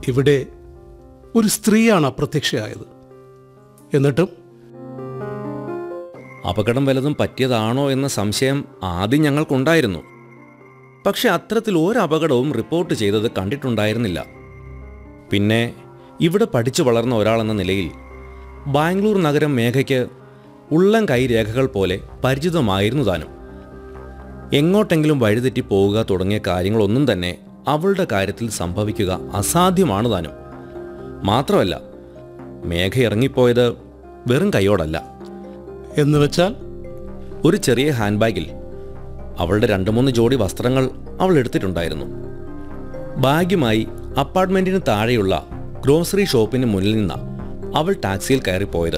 ഇവിടെ ഒരു സ്ത്രീയാണ് അപ്രത്യക്ഷയായത് എന്നിട്ടും അപകടം വല്ലതും പറ്റിയതാണോ എന്ന സംശയം ആദ്യം ഞങ്ങൾക്കുണ്ടായിരുന്നു പക്ഷെ അത്തരത്തിൽ ഒരു അപകടവും റിപ്പോർട്ട് ചെയ്തത് കണ്ടിട്ടുണ്ടായിരുന്നില്ല പിന്നെ ഇവിടെ പഠിച്ചു വളർന്ന ഒരാളെന്ന നിലയിൽ ബാംഗ്ലൂർ നഗരം മേഘയ്ക്ക് ഉള്ളം കൈ രേഖകൾ പോലെ പരിചിതമായിരുന്നു താനും എങ്ങോട്ടെങ്കിലും വഴിതെറ്റി പോവുക തുടങ്ങിയ കാര്യങ്ങളൊന്നും തന്നെ അവളുടെ കാര്യത്തിൽ സംഭവിക്കുക അസാധ്യമാണ് താനും മാത്രമല്ല മേഘ ഇറങ്ങിപ്പോയത് വെറും കൈയോടല്ല എന്ന് വെച്ചാൽ ഒരു ചെറിയ ഹാൻഡ് ബാഗിൽ അവളുടെ രണ്ട് മൂന്ന് ജോഡി വസ്ത്രങ്ങൾ അവൾ എടുത്തിട്ടുണ്ടായിരുന്നു ബാഗുമായി അപ്പാർട്ട്മെന്റിന് താഴെയുള്ള ഗ്രോസറി ഷോപ്പിന് മുന്നിൽ നിന്ന അവൾ ടാക്സിയിൽ കയറിപ്പോയത്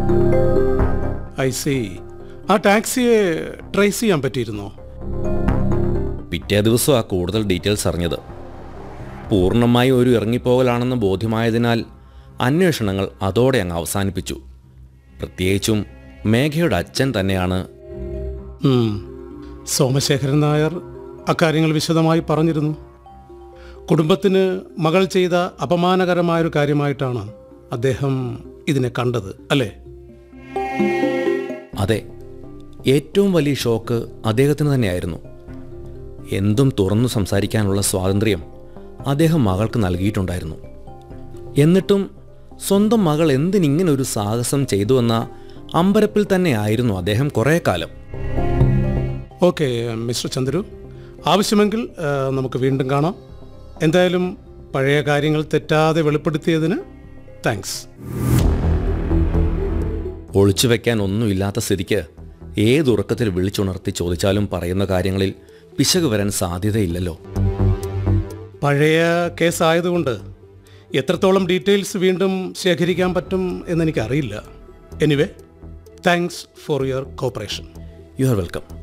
ഐ സി ആ ടാക്സിയെ ട്രേസ് ചെയ്യാൻ പറ്റിയിരുന്നോ പിറ്റേ ദിവസം ആ കൂടുതൽ ഡീറ്റെയിൽസ് അറിഞ്ഞത് പൂർണ്ണമായി ഒരു ഇറങ്ങിപ്പോകലാണെന്ന് ബോധ്യമായതിനാൽ അന്വേഷണങ്ങൾ അതോടെ അങ്ങ് അവസാനിപ്പിച്ചു പ്രത്യേകിച്ചും മേഘയുടെ അച്ഛൻ തന്നെയാണ് ഉം. സോമശേഖരൻ നായർ അക്കാര്യങ്ങൾ വിശദമായി പറഞ്ഞിരുന്നു കുടുംബത്തിന് മകൾ ചെയ്ത അപമാനകരമായൊരു കാര്യമായിട്ടാണ് അദ്ദേഹം ഇതിനെ കണ്ടത് അല്ലേ അതെ ഏറ്റവും വലിയ ഷോക്ക് അദ്ദേഹത്തിന് തന്നെയായിരുന്നു എന്തും തുറന്നു സംസാരിക്കാനുള്ള സ്വാതന്ത്ര്യം അദ്ദേഹം മകൾക്ക് നൽകിയിട്ടുണ്ടായിരുന്നു എന്നിട്ടും സ്വന്തം മകൾ എന്തിനിങ്ങനെ ഒരു സാഹസം ചെയ്തുവെന്ന അമ്പരപ്പിൽ തന്നെയായിരുന്നു അദ്ദേഹം കുറേ കാലം ഓക്കെ മിസ്റ്റർ ചന്ദ്രു ആവശ്യമെങ്കിൽ ആ, നമുക്ക് വീണ്ടും കാണാം എന്തായാലും പഴയ കാര്യങ്ങൾ തെറ്റാതെ വെളിപ്പെടുത്തിയതിന് താങ്ക്സ് ഒളിച്ചു വെക്കാൻ ഒന്നുമില്ലാത്ത സ്ഥിതിക്ക് ഏതുറക്കത്തിൽ വിളിച്ചുണർത്തി ചോദിച്ചാലും പറയുന്ന കാര്യങ്ങളിൽ പിശക് വരാൻ സാധ്യതയില്ലല്ലോ പഴയ കേസായതുകൊണ്ട് എത്രത്തോളം ഡീറ്റെയിൽസ് വീണ്ടും ശേഖരിക്കാൻ പറ്റും എന്നെനിക്കറിയില്ല anyway thanks for your cooperation you are welcome